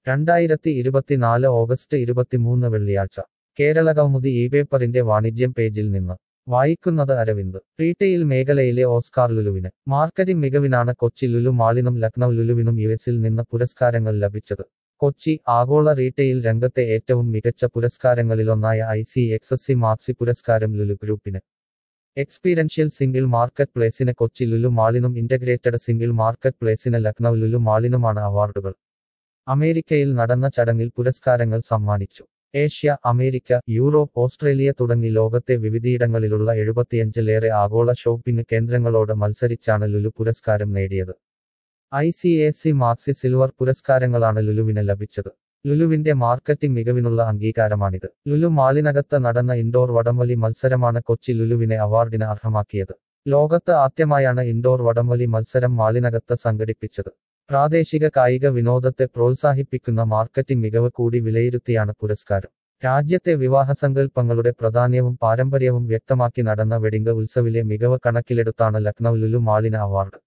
രണ്ടായിരത്തി ഇരുപത്തിനാല് ഓഗസ്റ്റ് ഇരുപത്തിമൂന്ന് വെള്ളിയാഴ്ച കേരള കൗമുദി ഈ പേപ്പറിന്റെ വാണിജ്യം പേജിൽ നിന്ന് വായിക്കുന്നത് അരവിന്ദ് റീറ്റെയിൽ മേഖലയിലെ ഓസ്കാർ ലുലുവിന് മാർക്കറ്റിംഗ് മികവിനാണ് കൊച്ചി ലുലു മാളിനും ലക്നൗ ലുലുവിനും യുഎസിൽ നിന്ന് പുരസ്കാരങ്ങൾ ലഭിച്ചത് കൊച്ചി ആഗോള റീറ്റെയിൽ രംഗത്തെ ഏറ്റവും മികച്ച പുരസ്കാരങ്ങളിലൊന്നായ I C X C maxi പുരസ്കാരം ലുലു ഗ്രൂപ്പിന് എക്സ്പീരിയൻഷ്യൽ സിംഗിൾ മാർക്കറ്റ് പ്ലേസിന് കൊച്ചി ലുലു മാളിനും ഇന്റഗ്രേറ്റഡ് സിംഗിൾ മാർക്കറ്റ് പ്ലേസിന് ലക്നൗ ലുലു മാളിനുമാണ് അവാർഡുകൾ അമേരിക്കയിൽ നടന്ന ചടങ്ങിൽ പുരസ്കാരങ്ങൾ സമ്മാനിച്ചു ഏഷ്യ അമേരിക്ക യൂറോപ്പ് ഓസ്ട്രേലിയ തുടങ്ങി ലോകത്തെ വിവിധയിടങ്ങളിലുള്ള എഴുപത്തിയഞ്ചിലേറെ ആഗോള ഷോപ്പിംഗ് കേന്ദ്രങ്ങളോട് മത്സരിച്ചാണ് ലുലു പുരസ്കാരം നേടിയത് I C A C maxi silver പുരസ്കാരങ്ങളാണ് ലുലുവിന് ലഭിച്ചത് ലുലുവിന്റെ മാർക്കറ്റിംഗ് മികവിനുള്ള അംഗീകാരമാണിത് ലുലു മാളിനകത്ത് നടന്ന ഇൻഡോർ വടംവലി മത്സരമാണ് കൊച്ചി ലുലുവിനെ അവാർഡിന് അർഹമാക്കിയത് ലോകത്ത് ആദ്യമായാണ് ഇൻഡോർ വടംവലി മത്സരം മാളിനകത്ത് സംഘടിപ്പിച്ചത് പ്രാദേശിക കായിക വിനോദത്തെ പ്രോത്സാഹിപ്പിക്കുന്ന മാർക്കറ്റിംഗ് മികവ് കൂടി വിലയിരുത്തിയാണ് പുരസ്കാരം രാജ്യത്തെ വിവാഹസങ്കല്പങ്ങളുടെ പ്രാധാന്യവും പാരമ്പര്യവും വ്യക്തമാക്കി നടന്ന വെഡിംഗ് ഉത്സവിലെ മികവ് കണക്കിലെടുത്താണ് ലക്നൗ ലുലു മാളിന് അവാർഡ്